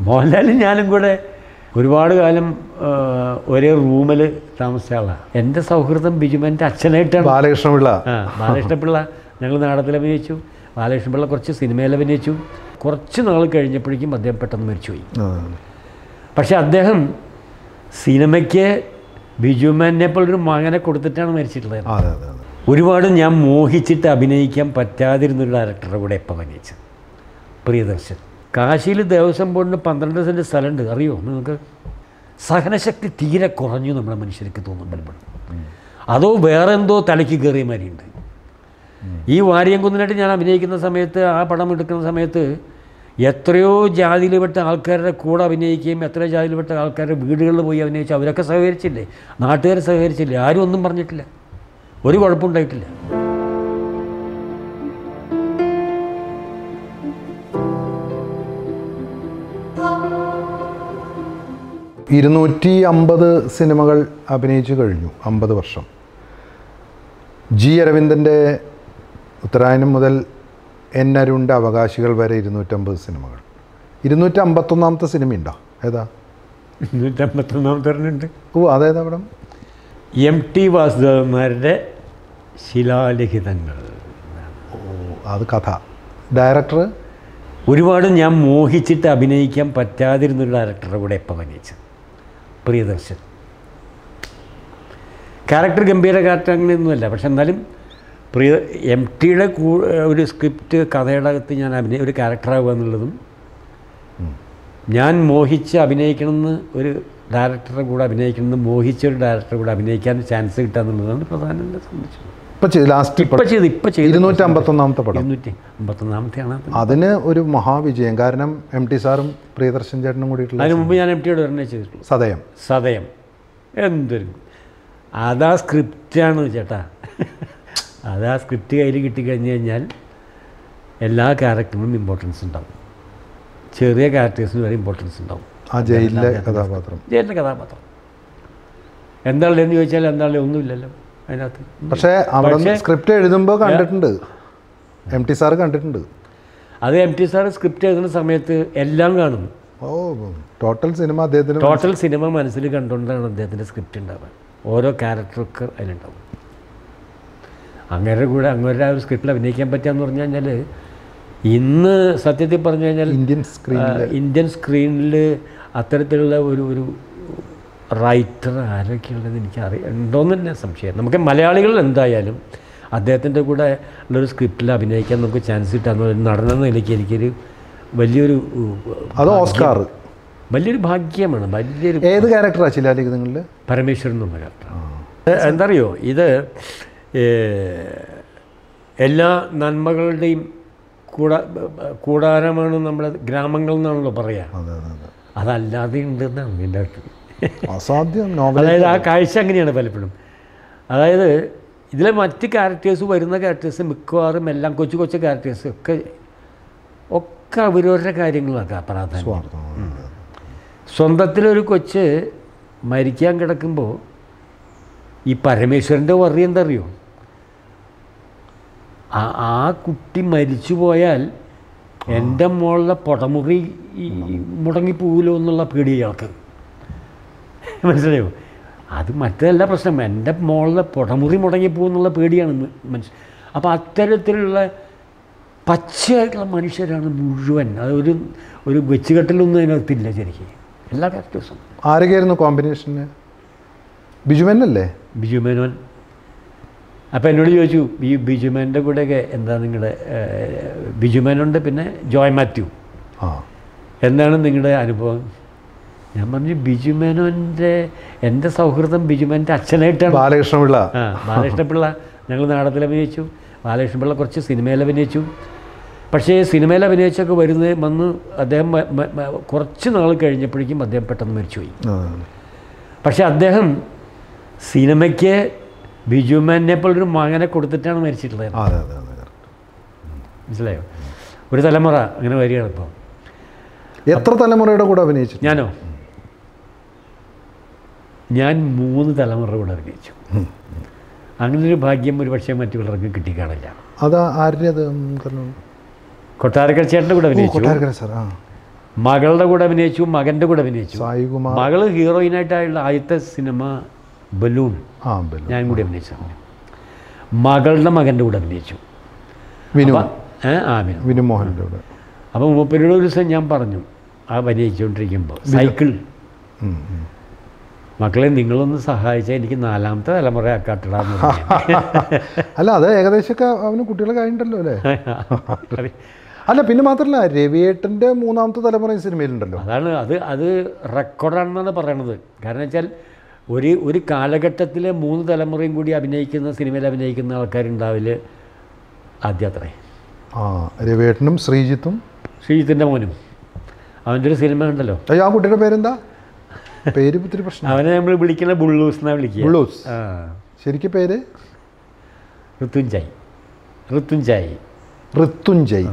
മോഹൻലാലും ഞാനും കൂടെ ഒരുപാട് കാലം ആ, ഒരേ റൂമിൽ താമസിച്ച ആളാണ് എൻ്റെ സൗഹൃദം ബിജുമൻ്റെ അച്ഛനായിട്ടാണ് ബാലകൃഷ്ണപിള്ള ആ ബാലകൃഷ്ണപിള്ള ഞങ്ങൾ നാടകത്തിൽ അഭിനയിച്ചു ബാലകൃഷ്ണപിള്ള കുറച്ച് സിനിമയിൽ അഭിനയിച്ചു കുറച്ച് നാൾ കഴിഞ്ഞപ്പോഴേക്കും അദ്ദേഹം പെട്ടെന്ന് മരിച്ചുപോയി ആ. പക്ഷേ അദ്ദേഹം സിനിമയ്ക്ക് ബിജുമാനെ പോലൊരു മകനെ കൊടുത്തിട്ടാണ് മരിച്ചിട്ടുള്ളത് അതെ അതെ അതെ ഒരുപാട് ഞാൻ മോഹിച്ചിട്ട് അഭിനയിക്കാൻ പറ്റാതിരുന്നൊരു ഡയറക്ടറുടെ കൂടെ എപ്പോൾ അഭിനയിച്ചത് പ്രിയദർശൻ കാശിയിൽ ദേവസ്വം ബോർഡിന് പന്ത്രണ്ട് സെൻറ്റ് സ്ഥലമുണ്ട് അറിയോ നിങ്ങൾക്ക് സഹനശക്തി തീരെ കുറഞ്ഞു നമ്മുടെ മനുഷ്യർക്ക് തോന്നും പലപ്പോഴും അതോ വേറെ എന്തോ തലയ്ക്ക് കയറിയ മാതിരിയുണ്ട് ഈ വാര്യംകുന്നിനായിട്ട് ഞാൻ അഭിനയിക്കുന്ന സമയത്ത് ആ പടം എടുക്കുന്ന സമയത്ത് എത്രയോ ജാതിയിൽപ്പെട്ട ആൾക്കാരുടെ കൂടെ അഭിനയിക്കുകയും എത്രയോ ജാതിയിൽപ്പെട്ട ആൾക്കാരുടെ വീടുകളിൽ പോയി അഭിനയിച്ചു അവരൊക്കെ സഹകരിച്ചില്ലേ നാട്ടുകാർ സഹകരിച്ചില്ലേ ആരും ഒന്നും പറഞ്ഞിട്ടില്ല ഒരു കുഴപ്പമുണ്ടായിട്ടില്ല ഇരുന്നൂറ്റി അമ്പത് സിനിമകൾ അഭിനയിച്ചു കഴിഞ്ഞു അമ്പത് വർഷം ജി അരവിന്ദൻ്റെ ഉത്തരായനം മുതൽ എൻ അരുണിൻ്റെ അവകാശികൾ വരെ ഇരുന്നൂറ്റമ്പത് സിനിമകൾ ഇരുന്നൂറ്റി അമ്പത്തൊന്നാമത്തെ സിനിമയുണ്ടോ ഏതാ നൂറ്റമ്പത്തൊന്നാമത്തെ പറഞ്ഞിട്ടുണ്ട് ഓ അതേതാ പടം എം ടി വാസുദേവന്മാരുടെ ശിലാലിഖിതങ്ങൾ ഓ അത് കഥ ഡയറക്ടർ ഒരുപാട് ഞാൻ മോഹിച്ചിട്ട് അഭിനയിക്കാൻ പറ്റാതിരുന്നൊരു ഡയറക്ടറുടെ കൂടെ എപ്പോൾ അഭിനയിച്ചത് പ്രിയദർശൻ ക്യാരക്ടർ ഗംഭീര ക്യാരക്ടർ അങ്ങനെയൊന്നുമല്ല പക്ഷെ എന്നാലും പ്രിയ എം ടിയുടെ കൂ ഒരു സ്ക്രിപ്റ്റ് കഥയുടെ അകത്ത് ഞാൻ അഭിനയ ഒരു ക്യാരക്ടറാകുക എന്നുള്ളതും ഞാൻ മോഹിച്ച് അഭിനയിക്കണമെന്ന് ഒരു ഡയറക്ടറുടെ കൂടെ അഭിനയിക്കണമെന്ന് മോഹിച്ച ഒരു ഡയറക്ടറുടെ കൂടെ അഭിനയിക്കാൻ ചാൻസ് കിട്ടുക എന്നുള്ളതാണ് പ്രധാനം എന്നെ സംബന്ധിച്ചത് ഇപ്പം ലാസ്റ്റ് ഇപ്പം ചെയ്ത് ഇപ്പം ചെയ്ത് ഇരുന്നൂറ്റി അമ്പത്തൊന്നാമത്തെ പടം ഇരുന്നൂറ്റി അമ്പത്തൊന്നാമത്തെയാണ് അത്. അതിന് ഒരു മഹാവിജയം കാരണം എം ടി സാറും പ്രിയദർശൻ ചേട്ടനും കൂടിയിട്ടുള്ള അതിന് മുമ്പ് ഞാൻ എം ടിയോട് തന്നെ ചെയ്തിട്ടുള്ളൂ സതയം സതയം എന്തൊരു അതാ സ്ക്രിപ്റ്റാണ് ചേട്ടാ അതാ സ്ക്രിപ്റ്റ് കയ്യിൽ കിട്ടിക്കഴിഞ്ഞ് കഴിഞ്ഞാൽ എല്ലാ ക്യാരക്ടറിനും ഇമ്പോർട്ടൻസ് ഉണ്ടാവും ചെറിയ ക്യാരക്ടേഴ്സിന് വരെ ഇമ്പോർട്ടൻസ് ഉണ്ടാവും ആ ജയിലിലെ കഥാപാത്രം ജയൻ്റെ കഥാപാത്രം എന്താണെന്ന് ചോദിച്ചാൽ എന്താണല്ലേ ഒന്നുമില്ലല്ലോ അതിനകത്ത് പക്ഷേ അവിടെ പക്ഷേ- സ്ക്രിപ്റ്റ് എഴുതുമ്പോൾ കണ്ടിട്ടുണ്ട് എം ടി സാറ് കണ്ടിട്ടുണ്ട് അത് എം ടി സാർ സ്ക്രിപ്റ്റ് എഴുതുന്ന സമയത്ത് എല്ലാം കാണും ഓ ടോട്ടൽ സിനിമ അദ്ദേഹത്തിന് ടോട്ടൽ സിനിമ മനസ്സിൽ കണ്ടുകൊണ്ടാണ് അദ്ദേഹത്തിൻ്റെ സ്ക്രിപ്റ്റ് ഉണ്ടാവുക ഓരോ ക്യാരക്ടറൊക്കെ അതിലുണ്ടാവും അങ്ങനെ കൂടെ അങ്ങനെ ആ ഒരു സ്ക്രിപ്റ്റിൽ അഭിനയിക്കാൻ പറ്റുകയെന്ന് പറഞ്ഞു കഴിഞ്ഞാൽ ഇന്ന് സത്യത്തിൽ പറഞ്ഞു കഴിഞ്ഞാൽ ഇന്ത്യൻ സ്ക്രീൻ ആ, ഇന്ത്യൻ സ്ക്രീനിൽ അത്തരത്തിലുള്ള ഒരു ഒരു റൈറ്റർ ആരൊക്കെയുള്ളത് എനിക്ക് അറിയാം ഉണ്ടോയെന്ന് തന്നെ സംശയം നമുക്ക് മലയാളികൾ എന്തായാലും അദ്ദേഹത്തിൻ്റെ കൂടെ ഉള്ളൊരു സ്ക്രിപ്റ്റിൽ അഭിനയിക്കാൻ നമുക്ക് ചാൻസ് കിട്ടാന്ന് പറയുന്നത് നടനെന്ന നിലയ്ക്ക് എനിക്കൊരു വലിയൊരു ഉ, അത് ഓസ്കാർ വലിയൊരു ഭാഗ്യമാണ് വലിയൊരു ഏത് ക്യാരക്ടറാണ് ശിലാലിഖിതങ്ങളിൽ പരമേശ്വരൻ എന്നുള്ള ക്യാരക്ടർ എന്താ അറിയോ ഇത് ഏ, എല്ലാ നന്മകളുടെയും കൂടാ കൂടാരമാണ് നമ്മുടെ ഗ്രാമങ്ങൾ എന്നാണല്ലോ പറയുക അതെ അതെ അതെ അതല്ലാതെ ഉണ്ടെന്നാണ് എൻ്റെ അടുത്ത് അസാധ്യം നോവൽ അതായത് ആ കാഴ്ച അങ്ങനെയാണ് പലപ്പോഴും അതായത് ഇതിലെ മറ്റ് ക്യാരക്ടേഴ്സ് വരുന്ന ക്യാരക്ടേഴ്സ് മിക്കവാറും എല്ലാം കൊച്ചു കൊച്ചു ക്യാരക്ടേഴ്സ് ഒക്കെ ഒക്കെ അവരവരുടെ കാര്യങ്ങളൊക്കെ പ്രാധാന്യം സ്വാർത്ഥം സ്വന്തത്തിലൊരു കൊച്ച് മരിക്കാൻ കിടക്കുമ്പോൾ ഈ പരമേശ്വരൻ്റെ വറി എന്താ അറിയോ ആ ആ കുട്ടി മരിച്ചു പോയാൽ എൻ്റെ മോളുടെ പുടമുറി ഈ മുടങ്ങിപ്പോവില്ലോ എന്നുള്ള പേടി ഇയാൾക്ക് മനസ്സിലായോ അത് മറ്റതല്ല പ്രശ്നം എൻ്റെ മോളുടെ പുടമുറി മുടങ്ങിപ്പോകും എന്നുള്ള പേടിയാണ് മ- മനുഷ്യൻ അപ്പോൾ അത്തരത്തിലുള്ള പച്ചയായിട്ടുള്ള മനുഷ്യരാണ് മുഴുവൻ അത് ഒരു ഒരു വെച്ചുകെട്ടലൊന്നും അതിനകത്തില്ല ശരിക്കും എല്ലാ ക്യാരക്ടേഴ്സും ആരൊക്കെയായിരുന്നു കോമ്പിനേഷന് ബിജുമേനല്ലേ ബിജു മേനോൻ അപ്പോൾ എന്നോട് ചോദിച്ചു ഈ ബിജു മേനൻ്റെ കൂടെയൊക്കെ എന്താ നിങ്ങളുടെ ബിജു മേനോണ്ട് പിന്നെ ജോയ് മാത്യു ആ എന്താണ് നിങ്ങളുടെ അനുഭവം ഞാൻ പറഞ്ഞു ബിജു മേനോൻ്റെ എൻ്റെ സൗഹൃദം ബിജു മേനൻ്റെ അച്ഛനായിട്ടാണ് ബാലകൃഷ്ണപിള്ള ആ ബാലകൃഷ്ണപിള്ള ഞങ്ങൾ നാടകത്തിൽ അഭിനയിച്ചു ബാലകൃഷ്ണപിള്ള കുറച്ച് സിനിമയിൽ അഭിനയിച്ചു പക്ഷേ സിനിമയിൽ അഭിനയിച്ചൊക്കെ വരുന്ന വന്ന് അദ്ദേഹം മ- മ- മ- കുറച്ച് നാൾ കഴിഞ്ഞപ്പോഴേക്കും അദ്ദേഹം പെട്ടെന്ന് മരിച്ചുപോയി ആ. പക്ഷേ അദ്ദേഹം സിനിമയ്ക്ക് ബിജുമാനെ പോലൊരു മകനെ കൊടുത്തിട്ടാണ് മരിച്ചിട്ടുള്ളത് അതെ അതെ അതെ correct. മനസ്സിലായോ ഒരു തലമുറ അങ്ങനെ വരികയാണ് ഇപ്പോൾ എത്ര തലമുറയുടെ കൂടെ അഭിനയിച്ചു ഞാനോ ഞാൻ മൂന്ന് തലമുറ കൂടെ അഭിനയിച്ചു അങ്ങനെ ഒരു ഭാഗ്യം ഒരു പക്ഷേ മറ്റു പലർക്കും കിട്ടിക്കാണില്ല അത് ആരുടെ അത് ഉം, കാരണം- കൊട്ടാരക്കര ചേട്ടൻ്റെ കൂടെ ഓ, അഭിനയിച്ചു കൊട്ടാരക്കര സാർ ആ മകളുടെ കൂടെ അഭിനയിച്ചു മകൻ്റെ കൂടെ അഭിനയിച്ചു സായികുമാർ മകള് ഹീറോയിനായിട്ടുള്ള ആദ്യത്തെ സിനിമ ബലൂൺ ആ ബെല്ലു ഞാൻ കൂടി അഭിനയിച്ചു മകളുടെ മകൻ്റെ കൂടെ അഭിനയിച്ചു വിനു ഏ ആ അഭിനയം വിനു മോഹൻ്റെ കൂടെ അപ്പോൾ മൂപ്പരോട് ഒരു ദിവസം ഞാൻ പറഞ്ഞു ആ അഭിനയിച്ചുകൊണ്ടിരിക്കുമ്പോൾ സൈക്കിൾ ഉം, ഉം. മക്കളെ നിങ്ങളൊന്ന് സഹായിച്ചാൽ എനിക്ക് നാലാമത്തെ തലമുറ ആക്കാട്ടിടാന്ന് അല്ല അത് ഏകദേശമൊക്കെ അവന് കുട്ടികളെ കഴിഞ്ഞിട്ടല്ലോ അല്ലേ പറഞ്ഞു അല്ല പിന്നെ മാത്രമല്ല രവിയേട്ടൻ്റെ മൂന്നാമത്തെ തലമുറ ഈ സിനിമയിലുണ്ടല്ലോ അതാണ് അത് അത് റെക്കോർഡാണെന്നാണ് പറയണത് കാരണം വെച്ചാൽ ഒരു ഒരു കാലഘട്ടത്തിലെ മൂന്ന് തലമുറയും കൂടി അഭിനയിക്കുന്ന സിനിമയിൽ അഭിനയിക്കുന്ന ആൾക്കാരുണ്ടാവില്ല ആദ്യം അത്രേ ആ രവിയേട്ടനും ശ്രീജിത്തും ശ്രീജിത്തിൻ്റെ മോനും അവൻ്റെ ഒരു സിനിമ ഉണ്ടല്ലോ അയ്യോ ആ കുട്ടിയുടെ പേരെന്താ പേര് ഇത്തിരി പ്രശ്നം അവനെ നമ്മൾ വിളിക്കുന്ന ബുള്ളൂസ് എന്നാണ് വിളിക്കുക ബുള്ളൂസ് ആ ശരിക്കും പേര് ഋത്തുഞ്ചായി ഋത്തുഞ്ചായി ഋത്തുഞ്ജയ്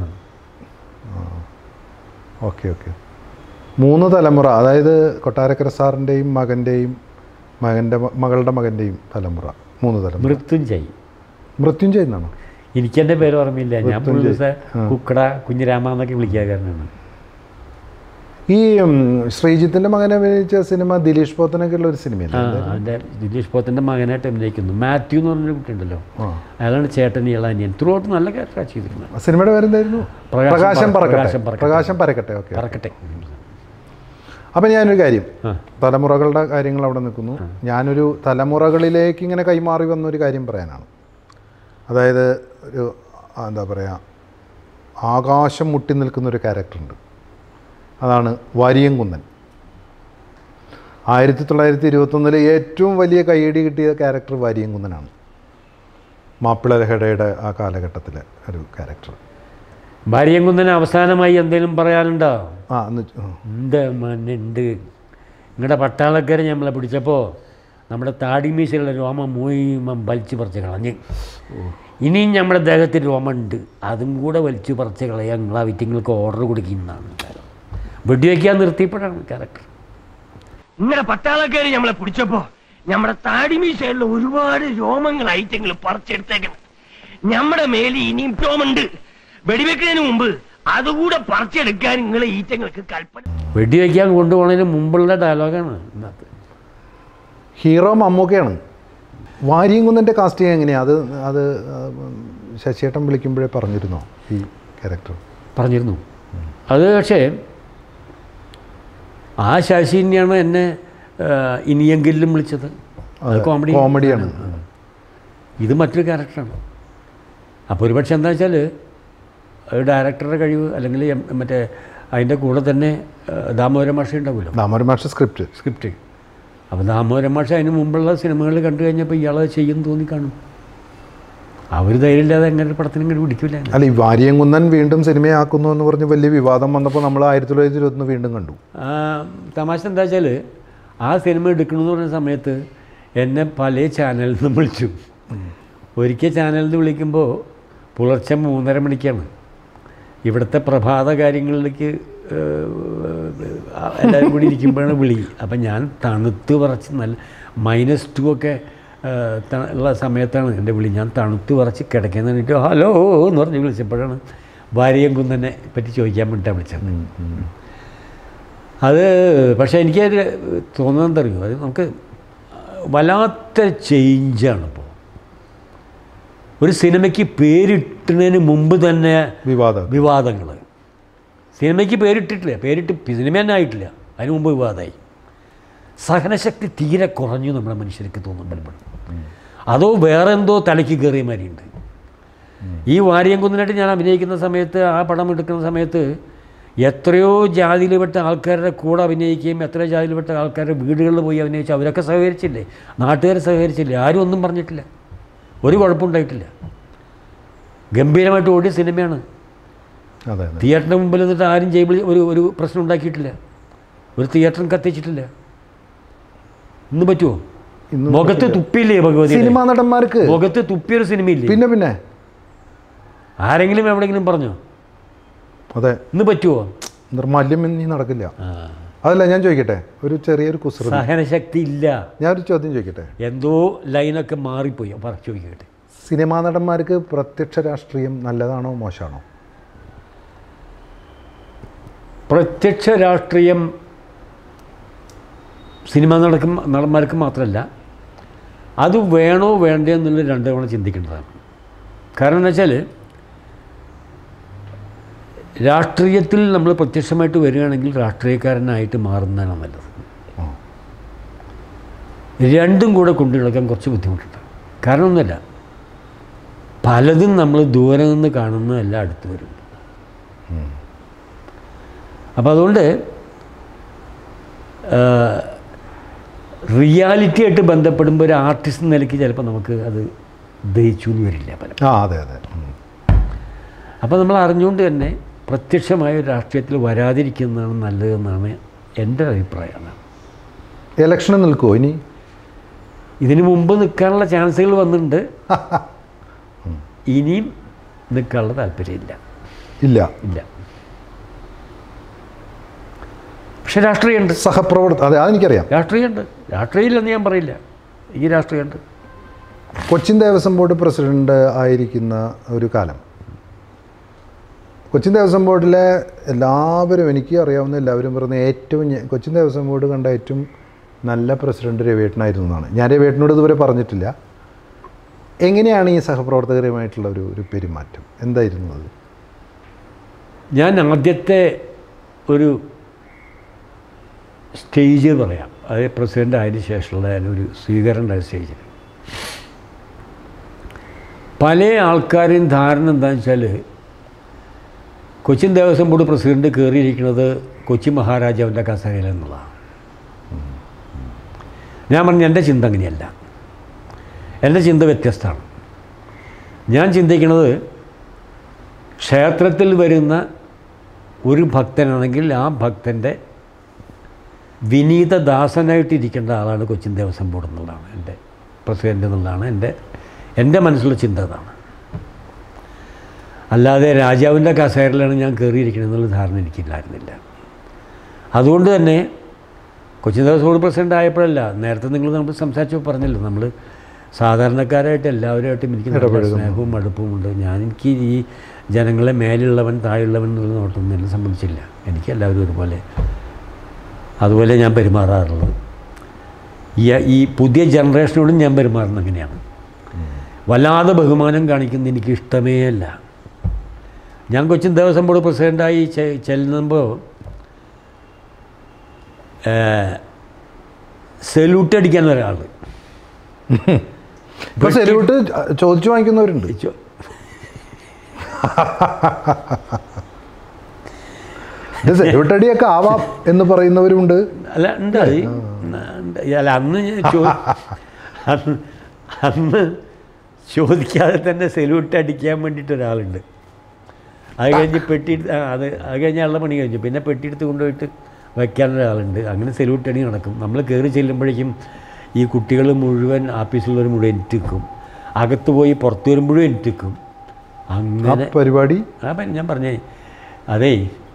ഓക്കെ ഓക്കെ മൂന്ന് തലമുറ അതായത് കൊട്ടാരക്കര സാറിൻ്റെയും മകൻ്റെയും മകൻ്റെ മ- മകളുടെ മകൻ്റെയും തലമുറ മൂന്ന് തലമുറ മൃത്യുഞ്ചായി മൃത്യുഞ്ജയ് എന്നാണോ എനിക്കെൻ്റെ പേര് ഓർമ്മയില്ല ഞാൻ ഋത്തുഞ്ചായി. ദിവസം കുക്കട കുഞ്ഞിരാമ എന്നൊക്കെ വിളിക്കാറുണ്ടാണ് ഈ ഉം, ശ്രീജിത്തിൻ്റെ മകനെ അഭിനയിച്ച സിനിമ ദിലീഷ് പോത്തനൊക്കെ ഉള്ള ഒരു ആ സിനിമയല്ലേ അവൻ്റെ ദിലീഷ് പോത്തിൻ്റെ മകനായിട്ട് അഭിനയിക്കുന്നു മാത്യു എന്ന് പറഞ്ഞൊരു കുട്ടിയുണ്ടല്ലോ ആ അയാളാണ് ചേട്ടൻ ഇളാനിയൻ ത്രൂ ഔട്ട് നല്ല ക്യാരക്ടറാണ് ചെയ്തിരിക്കുന്നത് ആ സിനിമയുടെ പേരെന്തായിരുന്നു പ്രകാശം പ്രകാശം പറ- പറക്കട്ടെ പ്രകാശം പറക്കട്ടെ. പ്രകാശം പരക്കട്ടെ ഓക്കെ പറക്കട്ടെ അപ്പം ഞാനൊരു കാര്യം ആ തലമുറകളുടെ കാര്യങ്ങൾ അവിടെ നിൽക്കുന്നു ഞാനൊരു തലമുറകളിലേക്ക് ഇങ്ങനെ കൈമാറി വന്നൊരു കാര്യം പറയാനാണ് അതായത് ഒരു ആ, എന്താ പറയുക ആകാശം മുട്ടി നിൽക്കുന്ന ഒരു ക്യാരക്ടറുണ്ട് അതാണ് വാരിയംകുന്നൻ ആയിരത്തി തൊള്ളായിരത്തി ഇരുപത്തൊന്നിലെ ഏറ്റവും വലിയ കൈയടി കിട്ടിയ ക്യാരക്ടർ വാരിയംകുന്നനാണ് മാപ്പിള ലഹടയുടെ ആ കാലഘട്ടത്തിലെ ഒരു ക്യാരക്ടർ ഭാര്യങ്കുന്നന് അവസാനമായി എന്തെങ്കിലും പറയാനുണ്ടോ ആ എന്ന് വെച്ച്- ഉം. ഉണ്ട് മണ്ണുണ്ട് നിങ്ങളുടെ പട്ടാളക്കാരെ നമ്മളെ പിടിച്ചപ്പോൾ നമ്മുടെ താടിമീശയിലുള്ള രോമം മുഴുവൻ വലിച്ചു പറിച്ച് കളഞ്ഞ് ഇനിയും നമ്മുടെ ദേഹത്തിൽ രോമമുണ്ട് അതും കൂടെ വലിച്ചു പറിച്ച് കളയാൻ നിങ്ങൾ ആ വിറ്റിങ്ങൾക്ക് ഓർഡർ കൊടുക്കുന്നതാണ് വെടിവെക്കാൻ നിർത്തിയപ്പോഴാണ് ക്യാരക്ടർ ഇങ്ങനെ പട്ടാളക്കാര് നമ്മളെ പിടിച്ചപ്പോ നമ്മുടെ താടിമീശയുള്ള ഒരുപാട് രോമങ്ങൾ ഐറ്റങ്ങൾ പറിച്ചെടുത്തേക്കണം നമ്മുടെ മേലിൽ ഇനിയും രോമുണ്ട് വെടിവെക്കുന്നതിന് മുമ്പ് അതുകൂടെ പറിച്ചെടുക്കാൻ നിങ്ങളെ ഈറ്റങ്ങൾക്ക് കൽപ്പന വെടിവെക്കാൻ കൊണ്ടുപോകുന്നതിന് മുമ്പുള്ള ഡയലോഗാണ് ഇന്നത്തെ ഹീറോ മമ്മൂക്കയാണ് വാരിയംകുന്നൻ്റെ കാസ്റ്റിംഗ് എങ്ങനെയാണ് അത് അത് ആ, ശശിയേട്ടൻ വിളിക്കുമ്പോഴേ പറഞ്ഞിരുന്നോ ഈ ക്യാരക്ടർ പറഞ്ഞിരുന്നു അത് പക്ഷേ ആ ശശി തന്നെയാണ് എന്നെ ആ, ഇനിയെങ്കിലും വിളിച്ചത് അത് കോമഡി കോമഡിയാണ് ഇത് മറ്റൊരു ക്യാരക്ടറാണ് അപ്പോൾ ഒരുപക്ഷെ എന്താ വെച്ചാൽ ഒരു ഡയറക്ടറുടെ കഴിവ് അല്ലെങ്കിൽ എം- മറ്റേ അതിൻ്റെ കൂടെ തന്നെ ആ, ദാമോദരൻ മാഷ ഉണ്ടാവുമല്ലോ ദാമോദരൻ മാഷ സ്ക്രിപ്റ്റ് സ്ക്രിപ്റ്റ് അപ്പോൾ ദാമോദരൻ മാഷ അതിന് മുമ്പുള്ള സിനിമകൾ കണ്ടു കഴിഞ്ഞപ്പോൾ ഇയാളത് ചെയ്യും തോന്നിക്കാണും അവർ ധൈര്യമില്ലാതെ എങ്ങനെ ഒരു പടത്തിന് ഇങ്ങനെ പിടിക്കില്ല അല്ല ഈ വാരിയംകുന്നൻ വീണ്ടും സിനിമയാക്കുന്നു എന്ന് പറഞ്ഞ് വലിയ വിവാദം വന്നപ്പോൾ നമ്മൾ ആയിരത്തി തൊള്ളായിരത്തി ഇരുപത്തൊന്ന് വീണ്ടും കണ്ടു ആ, തമാശ എന്താ വെച്ചാൽ ആ സിനിമ എടുക്കണമെന്ന് പറഞ്ഞ സമയത്ത് എന്നെ പല ചാനലിൽ നിന്ന് വിളിച്ചു ഒരിക്കൽ ചാനലിൽ നിന്ന് വിളിക്കുമ്പോൾ പുലർച്ചെ മൂന്നര മണിക്കാണ് ഇവിടുത്തെ പ്രഭാത കാര്യങ്ങളിലേക്ക് ഏഹ്, എല്ലാവരും കൂടി ഇരിക്കുമ്പോഴാണ് വിളി അപ്പം ഞാൻ തണുത്ത് പറച്ച് നല്ല മൈനസ് ടു ഒക്കെ ഏഹ്, ത- ഉള്ള സമയത്താണ് എൻ്റെ വിളി ഞാൻ തണുത്ത് പറച്ച് കിടക്കാൻ വേണ്ടിയിട്ട് ഹലോ എന്ന് പറഞ്ഞ് വിളിച്ചപ്പോഴാണ് ഭാര്യയും കുന്നനെ പറ്റി ചോദിക്കാൻ വേണ്ടിയിട്ടാണ് വിളിച്ചത് അത് പക്ഷേ എനിക്കത് തോന്നുന്നത് അറിയുമോ അത് നമുക്ക് വല്ലാത്ത ചേഞ്ചാണ് ഇപ്പോൾ ഒരു സിനിമയ്ക്ക് പേരിട്ടുന്നതിന് മുമ്പ് തന്നെ വിവാദം വിവാദങ്ങൾ സിനിമയ്ക്ക് പേരിട്ടിട്ടില്ല പേരിട്ട് സിനിമ തന്നെ ആയിട്ടില്ല അതിന് മുമ്പ് വിവാദമായി സഹനശക്തി തീരെ കുറഞ്ഞു നമ്മുടെ മനുഷ്യർക്ക് തോന്നും പലപ്പോഴും അതോ വേറെ എന്തോ തലയ്ക്ക് കയറിയ മാതിരിയുണ്ട് ഈ വാര്യംകുന്നിനായിട്ട് ഞാൻ അഭിനയിക്കുന്ന സമയത്ത് ആ പടം എടുക്കുന്ന സമയത്ത് എത്രയോ ജാതിയിൽപ്പെട്ട ആൾക്കാരുടെ കൂടെ അഭിനയിക്കുകയും എത്രയോ ജാതിയിൽപ്പെട്ട ആൾക്കാരുടെ വീടുകളിൽ പോയി അഭിനയിച്ചു അവരൊക്കെ സഹകരിച്ചില്ലേ നാട്ടുകാർ സഹകരിച്ചില്ലേ ആരും ഒന്നും പറഞ്ഞിട്ടില്ല ഒരു കുഴപ്പമുണ്ടായിട്ടില്ല ഗംഭീരമായിട്ട് ഓടിയ സിനിമയാണ് അതെ അതെ തിയേറ്ററിന് മുമ്പിൽ നിന്നിട്ട് ആരും ജയിബിൾ ഒരു ഒരു പ്രശ്നം ഉണ്ടാക്കിയിട്ടില്ല ഒരു തിയേറ്ററും കത്തിച്ചിട്ടില്ല ഇന്ന് പറ്റുമോ ഇന്ന് മുഖത്ത് തുപ്പിയില്ലേ ഭഗവതി സിനിമാ നടന്മാർക്ക് മുഖത്ത് തുപ്പിയൊരു സിനിമയില്ലേ പിന്നെ പിന്നെ ആരെങ്കിലും എവിടെയെങ്കിലും പറഞ്ഞോ അതെ ഇന്ന് പറ്റുമോ നിർമാല്യം ഇനി നടക്കില്ല ആ. അതല്ല ഞാൻ ചോദിക്കട്ടെ ഒരു ചെറിയൊരു കുസൃതി സഹനശക്തി ഇല്ല ഞാനൊരു ചോദ്യം ചോദിക്കട്ടെ എന്തോ ലൈനൊക്കെ മാറിപ്പോയി പറ ചോദിക്കട്ടെ സിനിമാ നടന്മാർക്ക് പ്രത്യക്ഷ രാഷ്ട്രീയം നല്ലതാണോ മോശമാണോ പ്രത്യക്ഷ രാഷ്ട്രീയം സിനിമ നടക്കും നടന്മാർക്ക് മാത്രമല്ല അത് വേണോ വേണ്ടേ എന്നുള്ള രണ്ട് തവണ ചിന്തിക്കേണ്ടതാണ് കാരണം എന്ന് വെച്ചാൽ രാഷ്ട്രീയത്തിൽ നമ്മൾ പ്രത്യക്ഷമായിട്ട് വരികയാണെങ്കിൽ രാഷ്ട്രീയക്കാരനായിട്ട് മാറുന്നതാണ് നല്ലത് രണ്ടും കൂടെ കൊണ്ടു നടക്കാൻ കുറച്ച് ബുദ്ധിമുട്ടുണ്ട് കാരണം ഒന്നുമല്ല പലതും നമ്മൾ ദൂരെ നിന്ന് കാണുന്നതല്ല അടുത്ത് വരും അപ്പോൾ അതുകൊണ്ട് റിയാലിറ്റി ആയിട്ട് ബന്ധപ്പെടുമ്പോൾ ഒരു ആർട്ടിസ്റ്റ് നിലയ്ക്ക് ചിലപ്പോൾ നമുക്ക് അത് ദഹിച്ചു എന്ന് വരില്ല പല ആ അതെ അതെ ഉം. അപ്പോൾ നമ്മൾ അറിഞ്ഞുകൊണ്ട് തന്നെ പ്രത്യക്ഷമായ ഒരു രാഷ്ട്രീയത്തിൽ വരാതിരിക്കുന്നതാണ് നല്ലതെന്നാണ് എൻ്റെ അഭിപ്രായം ഇലക്ഷന് നിൽക്കുമോ ഇനി ഇതിനു മുമ്പ് നിൽക്കാനുള്ള ചാൻസുകൾ വന്നിട്ടുണ്ട് ഇനിയും നിൽക്കാനുള്ള താല്പര്യമില്ല ഇല്ല ഇല്ല പക്ഷെ രാഷ്ട്രീയമുണ്ട് സഹപ്രവർത്തക അതെ അതെനിക്കറിയാം രാഷ്ട്രീയമുണ്ട് രാഷ്ട്രീയമില്ലെന്ന് ഞാൻ പറയില്ല ഈ രാഷ്ട്രീയമുണ്ട് കൊച്ചിൻ ദേവസ്വം ബോർഡ് പ്രസിഡന്റ് ആയിരിക്കുന്ന ഒരു കാലം കൊച്ചിൻ ദേവസ്വം ബോർഡിലെ എല്ലാവരും എനിക്ക് അറിയാവുന്ന എല്ലാവരും പറയുന്ന ഏറ്റവും ഞ- കൊച്ചിൻ ദേവസ്വം ബോർഡ് കണ്ട ഏറ്റവും നല്ല പ്രസിഡന്റ് രവിയേട്ടനായിരുന്നു എന്നാണ് ഞാൻ രവിയേട്ടനോട് ഇതുവരെ പറഞ്ഞിട്ടില്ല എങ്ങനെയാണ് ഈ സഹപ്രവർത്തകരുമായിട്ടുള്ള ഒരു ഒരു പെരുമാറ്റം എന്തായിരുന്നു അത് ഞാൻ ആദ്യത്തെ ഒരു സ്റ്റേജ് പറയാം അത് പ്രസിഡൻ്റ് ആയതിനു ശേഷമുള്ള ഒരു സ്വീകരണ സ്റ്റേജ് പല ആൾക്കാരും ധാരണ എന്താണെന്ന് വെച്ചാൽ കൊച്ചിൻ ദേവസ്വം ബോർഡ് പ്രസിഡന്റ് കയറിയിരിക്കുന്നത് കൊച്ചി മഹാരാജാവിൻ്റെ കസേരയിൽ എന്നുള്ളതാണ് ഞാൻ പറഞ്ഞു എൻ്റെ ചിന്ത അങ്ങനെയല്ല എൻ്റെ ചിന്ത വ്യത്യസ്തമാണ് ഞാൻ ചിന്തിക്കുന്നത് ക്ഷേത്രത്തിൽ വരുന്ന ഒരു ഭക്തനാണെങ്കിൽ ആ ഭക്തൻ്റെ വിനീത ദാസനായിട്ടിരിക്കേണ്ട ആളാണ് കൊച്ചിൻ ദേവസ്വം ബോർഡ് എന്നുള്ളതാണ് എൻ്റെ പ്രസിഡൻ്റ് എന്നുള്ളതാണ് എൻ്റെ എൻ്റെ മനസ്സിലുള്ള ചിന്ത അതാണ് അല്ലാതെ രാജാവിൻ്റെ കസേരയിലാണ് ഞാൻ കയറിയിരിക്കുന്നത് എന്നുള്ള ധാരണ എനിക്കില്ലായിരുന്നില്ല അതുകൊണ്ട് തന്നെ കൊച്ചിൻ ദേവസ്വം ബോർഡ് പ്രസിഡൻ്റ് ആയപ്പോഴല്ല നേരത്തെ നിങ്ങൾ നമ്മൾ സംസാരിച്ചപ്പോൾ പറഞ്ഞല്ലോ നമ്മൾ സാധാരണക്കാരായിട്ട് എല്ലാവരുമായിട്ടും എനിക്ക് നല്ല സ്നേഹവും അടുപ്പവും ഉണ്ട് ഞാൻ എനിക്ക് ഈ ജനങ്ങളെ മേലുള്ളവൻ താഴെയുള്ളവൻ എന്നുള്ള നോട്ടൊന്നും എന്നെ സംബന്ധിച്ചില്ല എനിക്ക് എല്ലാവരും ഒരുപോലെ അതുപോലെ ഞാൻ പെരുമാറാറുള്ളത് ഈ ഈ പുതിയ ജനറേഷനോടും ഞാൻ പെരുമാറുന്നത് അങ്ങനെയാണ് വല്ലാതെ ബഹുമാനം കാണിക്കുന്നത് എനിക്ക് ഇഷ്ടമേ അല്ല ഞാൻ കൊച്ചിൻ ദേവസ്വം ബോർഡ് പ്രസിഡൻ്റായി ചെ- ചെല്ലുമ്പോൾ സെല്യൂട്ട് അടിക്കാൻ ഒരാൾ ഇപ്പൊ സെല്യൂട്ട് ചോദിച്ചു വാങ്ങിക്കുന്നവരുണ്ട് ചോ- ഇത് സെല്യൂട്ട് അടിയൊക്കെ ആവാം എന്ന് പറയുന്നവരുണ്ട് അല്ല ഉണ്ട് അത് ഉണ്ട്. അല്ല അന്ന് ഞാൻ ചോ അന്ന് അന്ന് ചോദിക്കാതെ തന്നെ സെല്യൂട്ട് അടിക്കാൻ വേണ്ടിയിട്ട് ഒരാളുണ്ട് അത് കഴിഞ്ഞ് പെട്ടി എടുത്ത്- ആ, അത് അത് കഴിഞ്ഞ് ആളുടെ പണി കഴിഞ്ഞു പിന്നെ പെട്ടി എടുത്ത് കൊണ്ടുപോയിട്ട് വയ്ക്കാൻ ഒരാളുണ്ട് അങ്ങനെ സെല്യൂട്ട് അടി നടക്കും നമ്മൾ കയറി ചെല്ലുമ്പോഴേക്കും ഈ കുട്ടികൾ മുഴുവൻ ആഫീസിലുള്ളവർ മുഴുവൻ എനിറ്റിക്കും അകത്ത് പോയി പുറത്ത് വരുമ്പോഴും എനിറ്റിക്കും ആ അങ്ങനെ പരിപാടി ആ പ- ഞാൻ പറഞ്ഞേ അതേ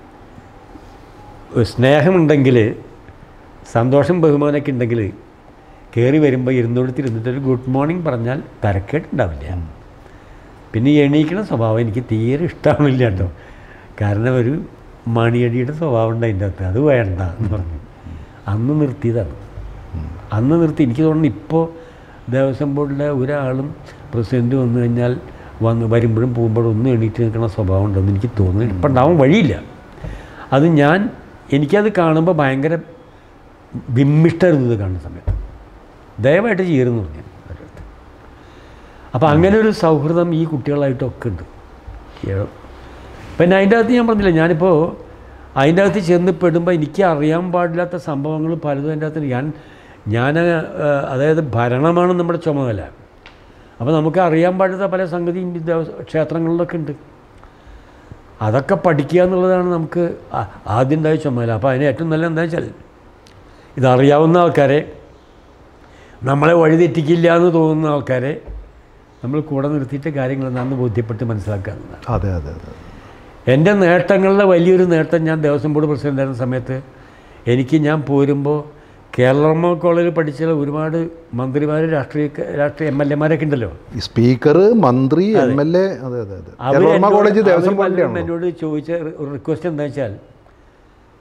സ്നേഹമുണ്ടെങ്കിൽ സന്തോഷം ബഹുമാനമൊക്കെ ഉണ്ടെങ്കിൽ കയറി വരുമ്പോൾ ഇരുന്നോടത്ത് ഇരുന്നിട്ട് ഒരു ഗുഡ് മോർണിംഗ് പറഞ്ഞാൽ തരക്കേട്ടുണ്ടാവില്ല പിന്നെ ഈ എണീക്കണ സ്വഭാവം എനിക്ക് തീരെ ഇഷ്ടമാവില്ല കേട്ടോ കാരണം ഒരു മണിയടിയുടെ സ്വഭാവം ഉണ്ട് അതിൻ്റെ അകത്ത് അത് വേണ്ട എന്ന് പറഞ്ഞു അന്ന് നിർത്തിയതാണ് അന്ന് നിർത്തി എനിക്ക് തോന്നുന്നു ഇപ്പോൾ ദേവസ്വം ബോർഡിലെ ഒരാളും പ്രസിഡൻറ്റ് വന്നു കഴിഞ്ഞാൽ വന്ന് വരുമ്പോഴും പോകുമ്പോഴും ഒന്നും എണീറ്റ് നിൽക്കുന്ന സ്വഭാവം ഉണ്ടെന്ന് എനിക്ക് തോന്നുന്നു ഇപ്പം ഉണ്ടാവാൻ വഴിയില്ല അത് ഞാൻ എനിക്കത് കാണുമ്പോൾ ഭയങ്കര വിമ്മിഷ്ടായിരുന്നു ഇത് കാണുന്ന സമയത്ത് ദയവായിട്ട് ചെയ്യരുതെന്ന് പറഞ്ഞു ഞാൻ അവരുടെ അടുത്ത്. അപ്പോൾ അങ്ങനെ ഒരു സൗഹൃദം ഈ കുട്ടികളായിട്ടൊക്കെ ഉണ്ട് ഏ- പിന്നെ അതിൻ്റെ അകത്ത് ഞാൻ പറഞ്ഞില്ല ഞാനിപ്പോൾ അതിൻ്റെ അകത്ത് ചെന്ന് പെടുമ്പോൾ എനിക്ക് അറിയാൻ പാടില്ലാത്ത സംഭവങ്ങൾ പലതും അതിൻ്റെ അകത്ത് ഞാൻ ഞാൻ ആ, അതായത് ഭരണമാണ് നമ്മുടെ ചുമതല അപ്പോൾ നമുക്ക് അറിയാൻ പാടില്ലാത്ത പല സംഗതിയും ഈ ദേവസ്വ ക്ഷേത്രങ്ങളിലൊക്കെ ഉണ്ട് അതൊക്കെ പഠിക്കുക എന്നുള്ളതാണ് നമുക്ക് ആ- ആദ്യം ഉണ്ടായ ചുമതല അപ്പോൾ അതിന് ഏറ്റവും നല്ല എന്താ വെച്ചാൽ ഇതറിയാവുന്ന ആൾക്കാരെ നമ്മളെ വഴിതെറ്റിക്കില്ല എന്ന് തോന്നുന്ന ആൾക്കാരെ നമ്മൾ കൂടെ നിർത്തിയിട്ട് കാര്യങ്ങൾ എന്താണെന്ന് ബോധ്യപ്പെട്ട് മനസ്സിലാക്കുക എന്നതാണ് അതെ അതെ അതെ എൻ്റെ നേട്ടങ്ങളുടെ വലിയൊരു നേട്ടം ഞാൻ ദേവസ്വം ബോർഡ് പ്രസിഡൻ്റ് ആയിരുന്ന സമയത്ത് എനിക്ക് ഞാൻ പോരുമ്പോൾ കേരള കോളേജിൽ പഠിച്ച ഒരുപാട് മന്ത്രിമാർ രാഷ്ട്രീയ രാഷ്ട്രീയ എം എൽ എമാരൊക്കെ ഉണ്ടല്ലോ ഈ സ്പീക്കർ മന്ത്രി എം എൽ എ അതെ അതെ അതെ അവര് കേരള എന്നോട് കോളേജ് ദേവസ്വം അവര് പലരും ബോർഡിൻ്റെയാണോ എന്നോട് ചോദിച്ച ഒരു റിക്വസ്റ്റ് എന്താ വെച്ചാൽ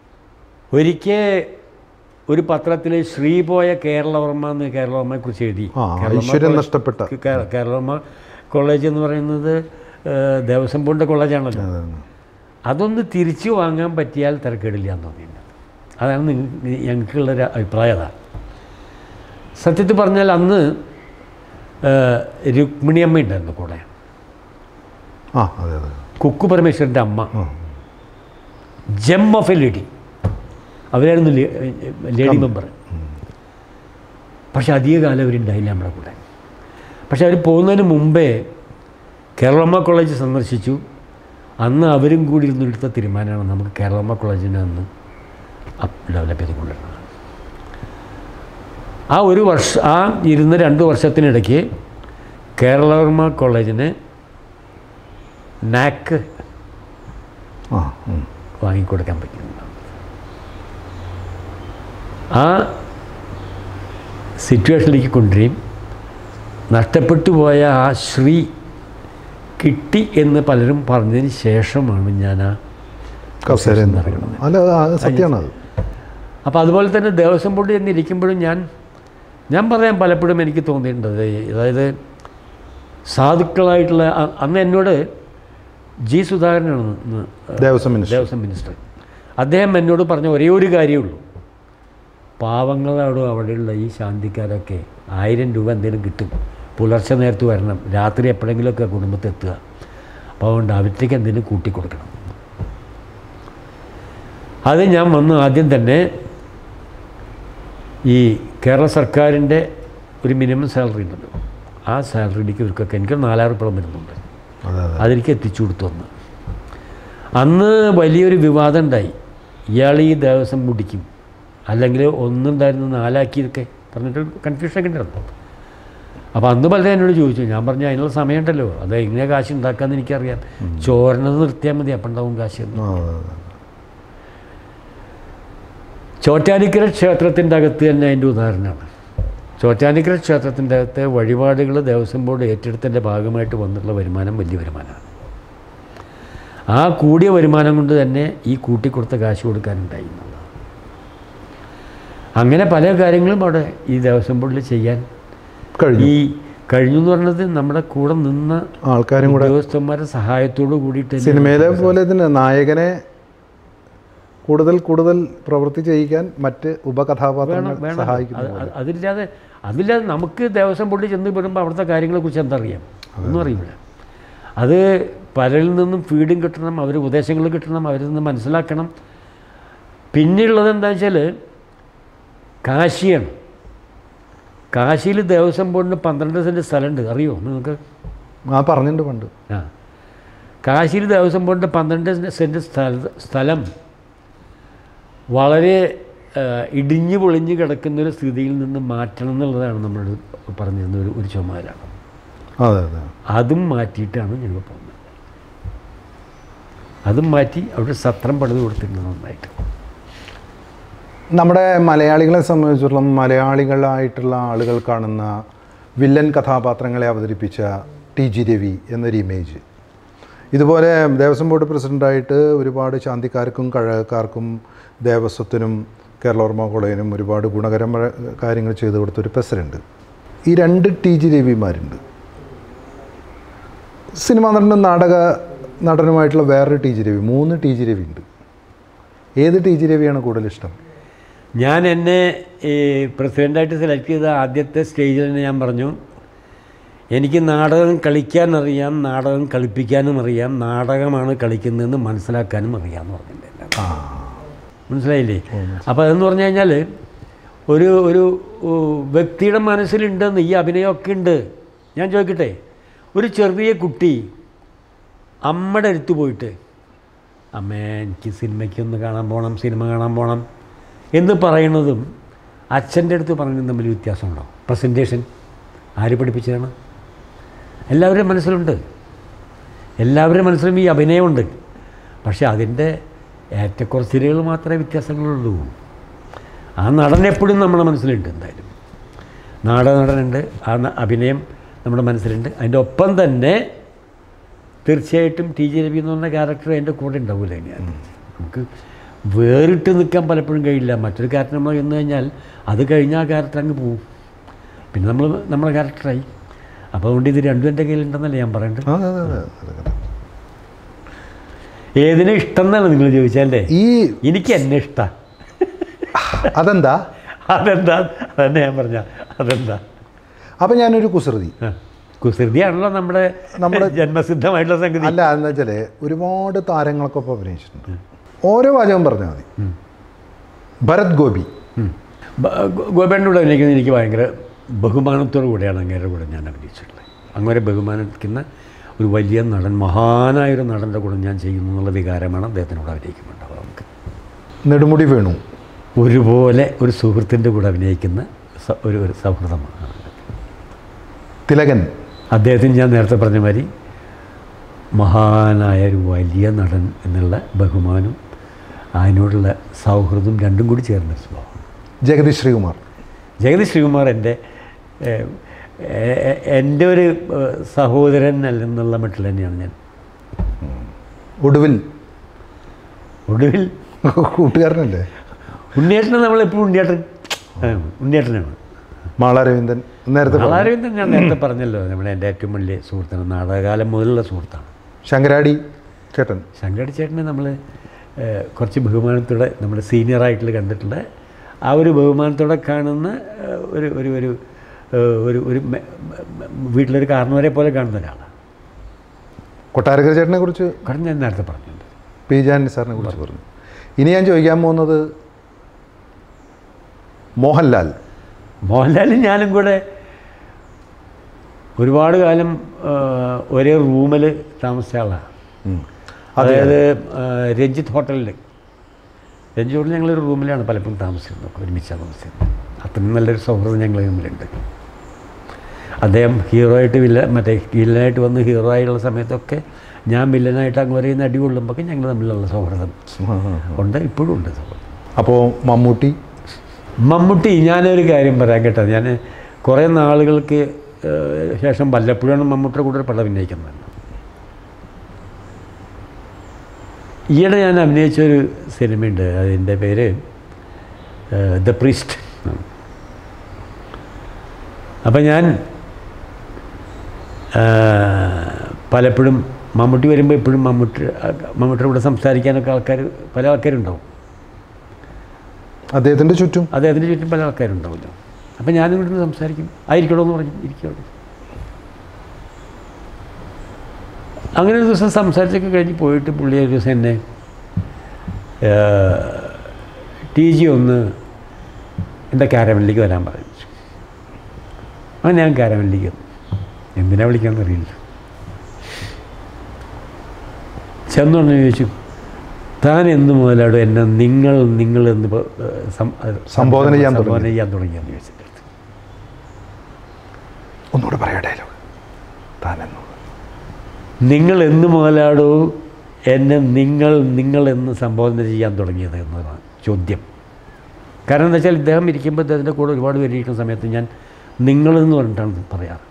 ഒരിക്കൽ ഒരു പത്രത്തിൽ ശ്രീ പോയ കേരളവർമ്മ എന്ന് കേരളവർമ്മയെ കുറിച്ച് എഴുതി ആ കേരളവർമ്മ ഐശ്വര്യം കോളേജ്- നഷ്ടപ്പെട്ട കേ- കേരളവർമ്മ കോളേജ് എന്ന് പറയുന്നത് ഏഹ്, ദേവസ്വം ബോർഡിൻ്റെ കോളേജാണല്ലോ അതൊന്ന് തിരിച്ചു വാങ്ങാൻ പറ്റിയാൽ തിരക്കേടില്ല എന്ന് തോന്നിയിട്ടുണ്ട് അതാണ് നിങ്ങ- ഞങ്ങൾക്കുള്ളൊരു അഭിപ്രായം അതാണ് സത്യത്തിൽ പറഞ്ഞാൽ അന്ന് ഏഹ്, രുക്മിണിയമ്മ ഉണ്ടായിരുന്നു കൂടെ ആ അതെ അതെ കുക്കു പരമേശ്വരൻ്റെ അമ്മ ആ ജെം ഓഫ് എ ലേഡി അവരായിരുന്നു ലേ- ലേഡി മെമ്പർ പക്ഷെ അധിക കാലം അവരുണ്ടായില്ല നമ്മുടെ കൂടെ പക്ഷെ അവർ പോകുന്നതിന് മുമ്പേ കേരളമ്മ കോളേജ് സന്ദർശിച്ചു അന്ന് അവരും കൂടി ഇരുന്ന് എടുത്ത തീരുമാനമാണ് നമുക്ക് കേരളമ്മ കോളേജിനെ അന്ന് അപ്പ് ഡെവലപ്പ് ചെയ്ത് കൊണ്ടുവരുന്നത് ആ ഒരു വർഷം ആ ഇരുന്ന രണ്ട് വർഷത്തിനിടയ്ക്ക് കേരളവർമ്മ കോളേജിന് നാക്ക് ആ ഉം. വാങ്ങിക്കൊടുക്കാൻ പറ്റുന്നുണ്ട് ആ സിറ്റുവേഷനിലേക്ക് കൊണ്ടുവരികയും നഷ്ടപ്പെട്ടു പോയ ആ ശ്രീ കിട്ടി എന്ന് പലരും പറഞ്ഞതിന് ശേഷമാണ് ഞാൻ ആ കസേര എന്ന് പറയുന്നത് അല്ല അത് സത്യമാണ് അത് അപ്പോൾ അതുപോലെ തന്നെ ദേവസ്വം ബോർഡിൽ ചെന്ന് ഇരിക്കുമ്പോഴും ഞാൻ ഞാൻ പറയാൻ പലപ്പോഴും എനിക്ക് തോന്നിയിട്ടുണ്ട് അത് അതായത് സാധുക്കളായിട്ടുള്ള അ- അന്ന് എന്നോട് ജി സുധാകരനാണ് ഇന്ന് ദേവസ്വം മിനിസ്റ്റർ ദേവസ്വം മിനിസ്റ്റർ അദ്ദേഹം എന്നോട് പറഞ്ഞ ഒരേ ഒരു കാര്യമുള്ളൂ പാവങ്ങളോട് അവിടെയുള്ള ഈ ശാന്തിക്കാരൊക്കെ ആയിരം രൂപ എന്തെങ്കിലും കിട്ടും പുലർച്ചെ നേരത്ത് വരണം രാത്രി എപ്പോഴെങ്കിലുമൊക്കെ കുടുംബത്തിൽ എത്തുക അപ്പോൾ അതുകൊണ്ട് അവറ്റേക്ക് എന്തെങ്കിലും കൂട്ടിക്കൊടുക്കണം അത് ഞാൻ വന്ന് ആദ്യം തന്നെ ഈ കേരള സർക്കാരിൻ്റെ ഒരു മിനിമം സാലറി ഉണ്ടല്ലോ ആ സാലറിയിലേക്ക് ഇവർക്കൊക്കെ എനിക്ക് നാലായിരം ഉറുപ്പിക വരുന്നുണ്ട് അതെ അതെ അതിലേക്ക് എത്തിച്ചു കൊടുത്തു അന്ന് അന്ന് വലിയൊരു വിവാദം ഉണ്ടായി ഇയാൾ ഈ ദേവസ്വം മുടിക്കും അല്ലെങ്കിൽ ഒന്നുണ്ടായിരുന്നു നാലാക്കിയൊക്കെ പറഞ്ഞിട്ട് കൺഫ്യൂഷനൊക്കെ ഉണ്ടായിരുന്നു അപ്പോൾ അന്ന് പലരും എന്നോട് ചോദിച്ചു ഞാൻ പറഞ്ഞു അതിനുള്ള സമയമുണ്ടല്ലോ അത് എങ്ങനെ കാശ് ഉണ്ടാക്കാമെന്ന് എനിക്കറിയാം ചോരണത് നിർത്തിയാൽ മതി അപ്പം ഉണ്ടാവും കാശ് എന്ന് ആ, അതെ, അതെ. ചോറ്റാനിക്കര ക്ഷേത്രത്തിൻ്റെ അകത്ത് തന്നെ അതിൻ്റെ ഉദാഹരണമാണ് ചോറ്റാനിക്കര ക്ഷേത്രത്തിൻ്റെ അകത്ത് വഴിപാടുകൾ ദേവസ്വം ബോർഡ് ഏറ്റെടുത്തതിൻ്റെ ഭാഗമായിട്ട് വന്നിട്ടുള്ള വരുമാനം വലിയ വരുമാനമാണ് ആ കൂടിയ വരുമാനം കൊണ്ട് തന്നെ ഈ കൂട്ടിക്കൊടുത്ത കാശ് കൊടുക്കാനുണ്ടായി എന്നുള്ളതാണ് അങ്ങനെ പല കാര്യങ്ങളും അവിടെ ഈ ദേവസ്വം ബോർഡിൽ ചെയ്യാൻ കഴിഞ്ഞു ഈ കഴിഞ്ഞു എന്ന് പറഞ്ഞത് നമ്മുടെ കൂടെ നിന്ന ആൾക്കാരും കൂടെ ഉദ്യോഗസ്ഥന്മാരുടെ സഹായത്തോടു കൂടിയിട്ട് തന്നെ സിനിമയിലെ പോലെ തന്നെ നായകനെ കൂടുതൽ കൂടുതൽ പ്രവൃത്തി ചെയ്യിക്കാൻ മറ്റ് ഉപകഥാപാത്രങ്ങൾ വേണം സഹായിക്കുന്നു അത് അത് അതില്ലാതെ അതില്ലാതെ നമുക്ക് ദേവസ്വം ബോർഡിൽ ചെന്ന് പെടുമ്പോൾ അവിടുത്തെ കാര്യങ്ങളെക്കുറിച്ച് എന്തറിയാം ഒന്നും അറിയില്ല അത് പലരിൽ നിന്നും ഫീഡും കിട്ടണം അവർ ഉപദേശങ്ങൾ കിട്ടണം അവരിൽ നിന്ന് മനസ്സിലാക്കണം പിന്നെയുള്ളത് എന്താ വെച്ചാൽ കാശിയാണ് കാശിയിൽ ദേവസ്വം ബോർഡിന് പന്ത്രണ്ട് സെൻറ്റ് സ്ഥലമുണ്ട് അറിയോ നിങ്ങൾക്ക് ആ പറഞ്ഞിട്ടുണ്ട് പണ്ട് ആ കാശിയിൽ ദേവസ്വം ബോർഡിൻ്റെ പന്ത്രണ്ട് സെൻറ്റ് സ്ഥല സ്ഥലം വളരെ ആ, ഇടിഞ്ഞു പൊളിഞ്ഞു കിടക്കുന്ന ഒരു സ്ഥിതിയിൽ നിന്ന് മാറ്റണം എന്നുള്ളതാണ് നമ്മൾ പറഞ്ഞിരുന്ന ഒരു ഒരു ചുമതലയാണ് അതെ അതെ അതും മാറ്റിയിട്ടാണ് ഞങ്ങൾ പോകുന്നത് അതും മാറ്റി അവിടെ സത്രം പണിത് കൊടുത്തിട്ടുണ്ട് നന്നായിട്ട് നമ്മുടെ മലയാളികളെ സംബന്ധിച്ചിടത്തോളം മലയാളികളായിട്ടുള്ള ആളുകൾ കാണുന്ന വില്ലൻ കഥാപാത്രങ്ങളെ അവതരിപ്പിച്ച ടി ജി രവി എന്നൊരു ഇമേജ് ഇതുപോലെ ദേവസ്വം ബോർഡ് പ്രസിഡൻ്റായിട്ട് ഒരുപാട് ശാന്തിക്കാർക്കും കഴകക്കാർക്കും ദേവസ്വത്തിനും കേരളവർമ്മ കോളേജിനും ഒരുപാട് ഗുണകരമായ കാര്യങ്ങൾ ചെയ്തു കൊടുത്തൊരു പ്രസിഡൻറ്റ് ഈ രണ്ട് ടി ജി രവിമാരുണ്ട് സിനിമാ നടനും നാടക നടനുമായിട്ടുള്ള വേറൊരു ടി ജി രവി മൂന്ന് ടി ജി രവി ഉണ്ട് ഏത് ടി ജി രവിയാണ് കൂടുതൽ ഇഷ്ടം ഞാൻ എന്നെ ഈ പ്രസിഡൻ്റായിട്ട് സെലക്ട് ചെയ്ത ആദ്യത്തെ സ്റ്റേജിൽ തന്നെ ഞാൻ പറഞ്ഞു എനിക്ക് നാടകം കളിക്കാൻ അറിയാം നാടകം കളിപ്പിക്കാനും അറിയാം നാടകമാണ് കളിക്കുന്നതെന്ന് മനസ്സിലാക്കാനും അറിയാമെന്ന് പറഞ്ഞിട്ടുണ്ട് ആ മനസ്സിലായില്ലേ അപ്പോൾ അതെന്ന് പറഞ്ഞു കഴിഞ്ഞാൽ ഒരു ഒരു ഉ, വ്യക്തിയുടെ മനസ്സിലുണ്ടെന്ന് ഈ അഭിനയമൊക്കെ ഉണ്ട് ഞാൻ ചോദിക്കട്ടെ ഒരു ചെറിയ കുട്ടി അമ്മയുടെ അടുത്ത് പോയിട്ട് അമ്മേ എനിക്ക് സിനിമയ്ക്കൊന്ന് കാണാൻ പോകണം സിനിമ കാണാൻ പോകണം എന്ന് പറയുന്നതും അച്ഛൻ്റെ അടുത്ത് പറയുന്നതും തമ്മിൽ വ്യത്യാസമുണ്ടോ പ്രസൻറ്റേഷൻ ആര് പഠിപ്പിച്ചതാണ് എല്ലാവരുടെയും മനസ്സിലുണ്ട് എല്ലാവരുടെയും മനസ്സിലും ഈ അഭിനയമുണ്ട് പക്ഷേ അതിൻ്റെ ഏറ്റക്കുറച്ചിലുകൾ മാത്രമേ വ്യത്യാസങ്ങളുള്ളൂ ആ നടൻ എപ്പോഴും നമ്മുടെ മനസ്സിലുണ്ട് എന്തായാലും നാടക നടനുണ്ട് ആ ന- അഭിനയം നമ്മുടെ മനസ്സിലുണ്ട് അതിൻ്റെ ഒപ്പം തന്നെ തീർച്ചയായിട്ടും ടി ജി രവി എന്ന് പറഞ്ഞ ക്യാരക്ടർ അതിൻ്റെ കൂടെ ഉണ്ടാവില്ല ഞാൻ നമുക്ക് വേറിട്ട് നിൽക്കാൻ പലപ്പോഴും കഴിയില്ല മറ്റൊരു ക്യാരക്ടർ നമ്മൾ എന്ന് കഴിഞ്ഞാൽ അത് കഴിഞ്ഞാൽ ആ ക്യാരക്ടർ അങ്ങ് പോവും പിന്നെ നമ്മൾ നമ്മളെ ക്യാരക്ടറായി അപ്പോൾ അതുകൊണ്ട് ഇത് രണ്ടും എൻ്റെ കയ്യിലുണ്ടെന്നല്ലേ ഞാൻ പറയേണ്ടത് ആ, അതെ, അതെ, അതെ, അതെ. ഏതിനെ ഇഷ്ടം എന്നാണ് നിങ്ങൾ ചോദിച്ചല്ലേ ഈ എനിക്ക് എന്നെ ഇഷ്ടം അതെന്താ അതെന്താ അതന്നെ ഞാൻ പറഞ്ഞ അതെന്താ അപ്പം ഞാനൊരു കുസൃതി ആ. കുസൃതിയാണല്ലോ നമ്മുടെ നമ്മുടെ- ജന്മസിദ്ധമായിട്ടുള്ള സംഗതി അല്ല എന്താ വെച്ചാൽ ഒരുപാട് താരങ്ങൾക്കൊപ്പം അഭിനയിച്ചിട്ടുണ്ട് ഓരോ വാചകം പറഞ്ഞാൽ മതി ഭരത് ഗോപി ഉം. ബ- ഗോ- ഗോപേട്ടൻ്റെ കൂടെ അഭിനയിക്കുന്നത് എനിക്ക് ഭയങ്കര ബഹുമാനത്തോടു കൂടിയാണ് അങ്ങേരുടെ കൂടെ ഞാൻ അഭിനയിച്ചിട്ടുള്ളത് അങ്ങനെ ബഹുമാനിക്കുന്ന ഒരു വലിയ നടൻ മഹാനായൊരു നടൻ്റെ കൂടെ ഞാൻ ചെയ്യുന്നു എന്നുള്ള വികാരമാണ് അദ്ദേഹത്തിനോട് അഭിനയിക്കുന്നുണ്ടാവുക നമുക്ക് നെടുമുടി വേണു ഒരുപോലെ ഒരു സുഹൃത്തിൻ്റെ കൂടെ അഭിനയിക്കുന്ന സ- ഒരു ഒരു സൗഹൃദമാണ് തിലകൻ അദ്ദേഹത്തിന് ഞാൻ നേരത്തെ പറഞ്ഞ മാതിരി മഹാനായ ഒരു വലിയ നടൻ എന്നുള്ള ബഹുമാനം അതിനോടുള്ള സൗഹൃദം രണ്ടും കൂടി ചേർന്ന സ്വഭാവം ജഗദീഷ് ശ്രീകുമാർ ജഗദീഷ് ശ്രീകുമാർ എൻ്റെ ഏഹ്, ഏഹ്, എൻ്റെ ഒരു ഏഹ്, സഹോദരൻ അല്ലെന്നുള്ള മട്ടിൽ തന്നെയാണ് ഞാൻ ഒടുവിൽ ഒടുവിൽ കൂട്ടുകാരനല്ലേ ഉണ്ണിയേട്ടനെ നമ്മളെപ്പോഴും ഉണ്ണിയേട്ടൻ ആ, ഉണ്ണിയേട്ടനാണ് മാള രവീന്ദ്രൻ നേരത്തെ പറഞ്ഞു. അരവിന്ദൻ ഞാൻ നേരത്തെ പറഞ്ഞല്ലോ നമ്മുടെ എൻ്റെ ഏറ്റവും വലിയ സുഹൃത്താണ് നാടകകാലം മുതലുള്ള സുഹൃത്താണ് ശങ്കരാടി ചേട്ടൻ ശങ്കടി ചേട്ടനെ നമ്മൾ കുറച്ച് ബഹുമാനത്തോടെ നമ്മുടെ സീനിയറായിട്ടുള്ള കണ്ടിട്ടുള്ള ആ ഒരു ബഹുമാനത്തോടെ കാണുന്ന ഏഹ്, ഒരു ഒരു ഒരു ഏഹ്, ഒരു ഒരു മെ- മെ- വീട്ടിലൊരു കാരണവരെ പോലെ കാണുന്ന ഒരാളാണ് കൊട്ടാരക്കര ചേട്ടനെ കുറിച്ച് കാരണം ഞാൻ നേരത്തെ പറഞ്ഞിട്ടുണ്ട് പി ജാനി സാറിനെ കുറിച്ച് പറഞ്ഞു ഇനി ഞാൻ ചോദിക്കാൻ പോകുന്നത് മോഹൻലാൽ മോഹൻലാലും ഞാനും കൂടെ ഒരുപാട് കാലം ഏഹ്, ഒരേ റൂമിൽ താമസിച്ച ആളാണ് ഉം. അതായത് ഏഹ്, രഞ്ജിത്ത് ഹോട്ടലിൽ രഞ്ജിത്ത് ഹോട്ടലിൽ ഞങ്ങളൊരു റൂമിലാണ് പലപ്പോഴും താമസിച്ചിരുന്നത് ഒരുമിച്ചാണ് താമസിച്ചിരുന്നത് അത്രയും നല്ലൊരു സൗഹൃദം ഞങ്ങൾ തമ്മിലുണ്ട് അദ്ദേഹം ഹീറോ ആയിട്ട് വില്ല മറ്റേ വില്ലനായിട്ട് വന്ന് ഹീറോ ആയുള്ള സമയത്തൊക്കെ ഞാൻ വില്ലനായിട്ട് അങ്ങ് വരെയുന്ന അടി കൊള്ളുമ്പോൾ ഞങ്ങൾ തമ്മിലുള്ള സൗഹൃദം ഉണ്ട് ഇപ്പോഴും ഉണ്ട് സൗഹൃദം അപ്പോൾ മമ്മൂട്ടി മമ്മൂട്ടി ഞാനൊരു കാര്യം പറയാൻ കേട്ടോ ഞാൻ കുറേ നാളുകൾക്ക് ഏഹ്, ശേഷം വല്ലപ്പോഴാണ് മമ്മൂട്ടിയുടെ കൂടെ ഒരു പടം അഭിനയിക്കുന്നത് ഈയിടെ ഞാൻ അഭിനയിച്ചൊരു സിനിമയുണ്ട് അതിൻ്റെ പേര് ദ പ്രീസ്റ്റ് അപ്പം ഞാൻ ആ, പലപ്പോഴും മമ്മൂട്ടി വരുമ്പോൾ എപ്പോഴും മമ്മൂട്ടി മമ്മൂട്ടിയുടെ കൂടെ സംസാരിക്കാനൊക്കെ ആൾക്കാർ പല ആൾക്കാരുണ്ടാവും അദ്ദേഹത്തിൻ്റെ ചുറ്റും അദ്ദേഹത്തിന് ചുറ്റും പല ആൾക്കാരുണ്ടാവുമല്ലോ അപ്പം ഞാനും ഇവിടുന്ന് സംസാരിക്കും ആയിരിക്കണമെന്ന് പറഞ്ഞു ഇരിക്കുകയുള്ളൂ അങ്ങനെ ഒരു ദിവസം സംസാരിച്ചൊക്കെ കഴിഞ്ഞ് പോയിട്ട് പുള്ളി ഒരു ദിവസം എന്നെ ടി ജി ഒന്ന് എൻ്റെ കാരവനിലേക്ക് വരാൻ പറഞ്ഞു അങ്ങനെ ഞാൻ കാരവനിലേക്ക് വന്നു എന്തിനാ വിളിക്കാമെന്ന് അറിയില്ല ചെന്നു പറഞ്ഞു ചോദിച്ചു താൻ എന്ത് മുതലാടോ എന്നെ നിങ്ങൾ നിങ്ങൾ എന്ന് ഇപ്പൊ, ഏഹ്, സം- ഏഹ്, സംബോധന ചെയ്യാൻ തുടങ്ങി. സംബോധന ചെയ്യാൻ തുടങ്ങിയെന്ന് ചോദിച്ചിട്ട് ഒന്നുകൂടെ പറയാ ഡയലോഗ് താനെന്നു നിങ്ങൾ എന്ന് മുതലാടോ എന്നെ നിങ്ങൾ നിങ്ങൾ എന്ന് സംബോധന ചെയ്യാൻ തുടങ്ങിയത് എന്നതാണ് ചോദ്യം കാരണം എന്താ വെച്ചാൽ ഇദ്ദേഹം ഇരിക്കുമ്പോൾ ഇദ്ദേഹത്തിൻ്റെ കൂടെ ഒരുപാട് പേര് ഇരിക്കുന്ന സമയത്ത് ഞാൻ നിങ്ങളെന്ന് പറഞ്ഞിട്ടാണ് പറയാറ്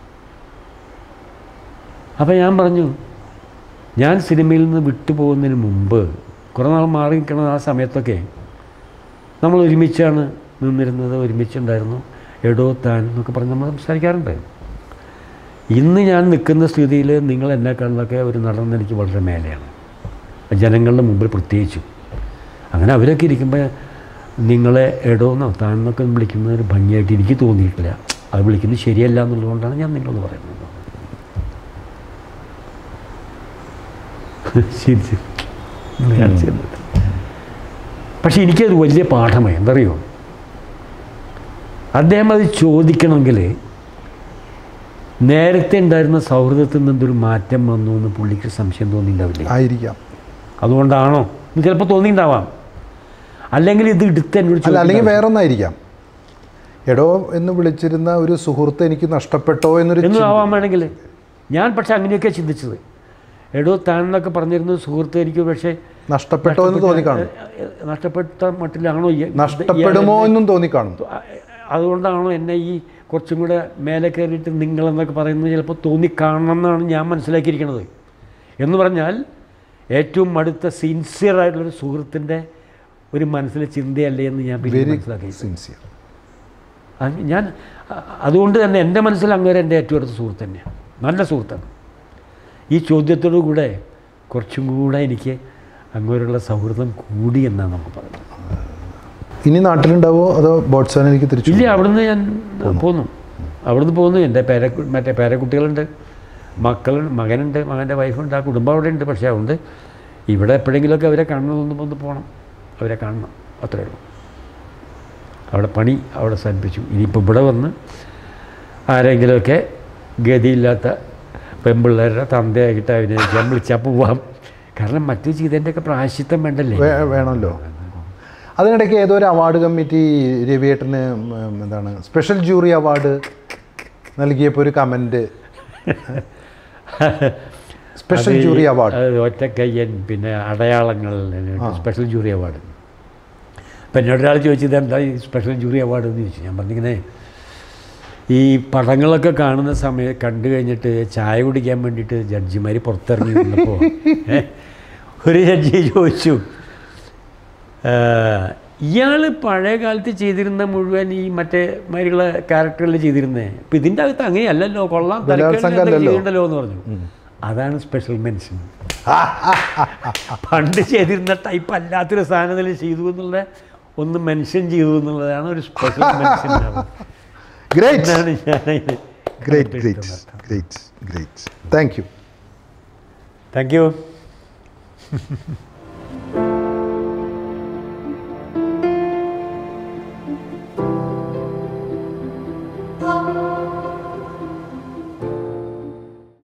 അപ്പോൾ ഞാൻ പറഞ്ഞു ഞാൻ സിനിമയിൽ നിന്ന് വിട്ടുപോകുന്നതിന് മുമ്പ് കുറേ നാൾ മാറി നിൽക്കുന്ന ആ സമയത്തൊക്കെ നമ്മൾ ഒരുമിച്ചാണ് നിന്നിരുന്നത് ഒരുമിച്ചുണ്ടായിരുന്നു എടോ താൻ എന്നൊക്കെ പറഞ്ഞ് നമ്മൾ സംസാരിക്കാറുണ്ട് ഇന്ന് ഞാൻ നിൽക്കുന്ന സ്ഥിതിയിൽ നിങ്ങൾ എന്നെക്കാളിലൊക്കെ ഒരു നടൻ എനിക്ക് വളരെ മേലെയാണ് ജനങ്ങളുടെ മുമ്പിൽ പ്രത്യേകിച്ചും അങ്ങനെ അവരൊക്കെ ഇരിക്കുമ്പോൾ നിങ്ങളെ എടോന്നോ താനെന്നൊക്കെ വിളിക്കുന്നത് ഒരു ഭംഗിയായിട്ട് എനിക്ക് തോന്നിയിട്ടില്ല അത് വിളിക്കുന്നത് ശരിയല്ല എന്നുള്ളതുകൊണ്ടാണ് ഞാൻ നിങ്ങളോട് പറയുന്നത് ശരി ശരി ഞാൻ ചെയ്യുന്നത്. പക്ഷേ എനിക്കത് വലിയ പാഠമായി എന്തറിയോ അദ്ദേഹം അത് ചോദിക്കണമെങ്കിൽ നേരത്തെ ഉണ്ടായിരുന്ന സൗഹൃദത്തിൽ നിന്നൊരു മാറ്റം വന്നു എന്ന് പുള്ളിക്ക് സംശയം തോന്നിയിട്ടുണ്ടാവില്ലേ ആയിരിക്കാം അതുകൊണ്ടാണോ എന്ന് ചിലപ്പോൾ തോന്നിയിട്ടുണ്ടാവാം അല്ലെങ്കിൽ ഇത് എടുത്ത് എന്നോട് അല്ല അല്ലെങ്കിൽ ചോദിക്കണം. വേറെ ഒന്നായിരിക്കാം എടോ എന്ന് വിളിച്ചിരുന്ന ഒരു സുഹൃത്ത് എനിക്ക് നഷ്ടപ്പെട്ടോ എന്നൊരു എന്നും ചിന്ത- ആവാൻ വേണമെങ്കിൽ ഞാൻ പക്ഷെ അങ്ങനെയൊക്കെ ചിന്തിച്ചത് എടോ താൻ എന്നൊക്കെ പറഞ്ഞിരുന്ന സുഹൃത്ത് എനിക്ക് പക്ഷേ നഷ്ടപ്പെട്ടോ എന്ന് തോന്നിക്കാണും ഏഹ്, നഷ്ടപ്പെട്ട മട്ടിലാണോ ഈ- നഷ്ടപ്പെടുമോ എന്നും തോന്നിക്കാണും അതുകൊണ്ടാണോ എന്നെ ഈ കുറച്ചും കൂടെ മേലെ കയറിയിട്ട് നിങ്ങളെന്നൊക്കെ പറയുന്നത് ചിലപ്പോൾ തോന്നിക്കാണണം എന്നാണ് ഞാൻ മനസ്സിലാക്കിയിരിക്കുന്നത് എന്ന് പറഞ്ഞാൽ ഏറ്റവും അടുത്ത സിൻസിയറായിട്ടുള്ളൊരു സുഹൃത്തിൻ്റെ ഒരു മനസ്സിലെ ചിന്തയല്ലേ എന്ന് ഞാൻ പിന്നെ വെരി മനസ്സിലാക്കി സിൻസിയർ അത് ഞാൻ അ- അതുകൊണ്ട് തന്നെ എൻ്റെ മനസ്സിൽ അങ്ങേരെ എൻ്റെ ഏറ്റവും അടുത്ത സുഹൃത്ത് തന്നെയാണ് നല്ല സുഹൃത്താണ് ഈ ചോദ്യത്തോടു കൂടെ കുറച്ചും കൂടെ എനിക്ക് അങ്ങോട്ടുള്ള സൗഹൃദം കൂടി എന്നാണ് നമുക്ക് പറയുന്നത് ഇനി നാട്ടിലുണ്ടാവോ അതോ ബോട്ട്സാനിലേക്ക് തിരിച്ചു ഇല്ല അവിടുന്ന് ഞാൻ പോന്നു അവിടുന്ന് പോന്നു എൻ്റെ പേര മറ്റേ പേരക്കുട്ടികളുണ്ട് മക്കൾ മകനുണ്ട് മകൻ്റെ വൈഫുണ്ട് ആ കുടുംബം അവിടെ ഉണ്ട് പക്ഷേ അതുകൊണ്ട് ഇവിടെ എപ്പോഴെങ്കിലുമൊക്കെ അവരെ കാണണമെന്ന് ഒന്ന് പോകണം അവരെ കാണണം അത്രേ ഉള്ളൂ അവിടെ പണി അവിടെ സൽപ്പിച്ചു ഇനിയിപ്പോൾ ഇവിടെ വന്ന് ആരെങ്കിലുമൊക്കെ ഗതിയില്ലാത്ത പെമ്പിള്ളേരുടെ തന്തയായിട്ട് അഭിനയിക്കാൻ വിളിച്ചാൽ പോവാം കാരണം മറ്റു ചെയ്തതിൻ്റെയൊക്കെ പ്രായശ്ചിത്തം വേണ്ടല്ലേ വേ- വേണമല്ലോ അതിനിടയ്ക്ക് ഏതോ ഒരു അവാർഡ് കമ്മിറ്റി രവിയേട്ടന് ഉം, എന്താണ് സ്പെഷ്യൽ ജൂറി അവാർഡ് നൽകിയപ്പോൾ ഒരു കമൻറ്റ് സ്പെഷ്യൽ അത് ഈ- ജൂറി അവാർഡ് അത് ഒറ്റക്കയ്യൻ പിന്നെ അടയാളങ്ങൾ സ്പെഷ്യൽ ജൂറി അവാർഡ് അപ്പം എന്നോട് ഒരാൾ ചോദിച്ചത് എന്താ ഈ സ്പെഷ്യൽ ജൂറി അവാർഡ് എന്ന് ചോദിച്ചു ഞാൻ പറഞ്ഞിങ്ങനെ ഈ പടങ്ങളൊക്കെ കാണുന്ന സമയം കണ്ടു കഴിഞ്ഞിട്ട് ചായ കുടിക്കാൻ വേണ്ടിയിട്ട് ജഡ്ജിമാർ പുറത്തിറങ്ങി വന്നപ്പോൾ ഒരു ജഡ്ജി ചോദിച്ചു ഇയാൾ പഴയ കാലത്ത് ചെയ്തിരുന്ന മുഴുവൻ ഈ മറ്റേ മാതിരിയുള്ള ക്യാരക്ടറിൽ ചെയ്തിരുന്നത് ഇപ്പം ഇതിൻ്റെ അകത്ത് അങ്ങനെയല്ലല്ലോ കൊള്ളാം ബലാത്സംഗം തലക്കെട്ട് അല്ലല്ലോ. ചെയ്യണ്ടല്ലോ എന്ന് പറഞ്ഞു അതാണ് സ്പെഷ്യൽ മെൻഷൻ പണ്ട് ചെയ്തിരുന്ന ടൈപ്പ് അല്ലാത്തൊരു സാധനത്തിൽ ചെയ്തു എന്നുള്ള ഒന്ന് മെൻഷൻ ചെയ്തു എന്നുള്ളതാണ് ഒരു സ്പെഷ്യൽ മെൻഷൻ ഗ്രേറ്റ് എന്നാണ് ഞാൻ അതിന് great great great great thank you thank U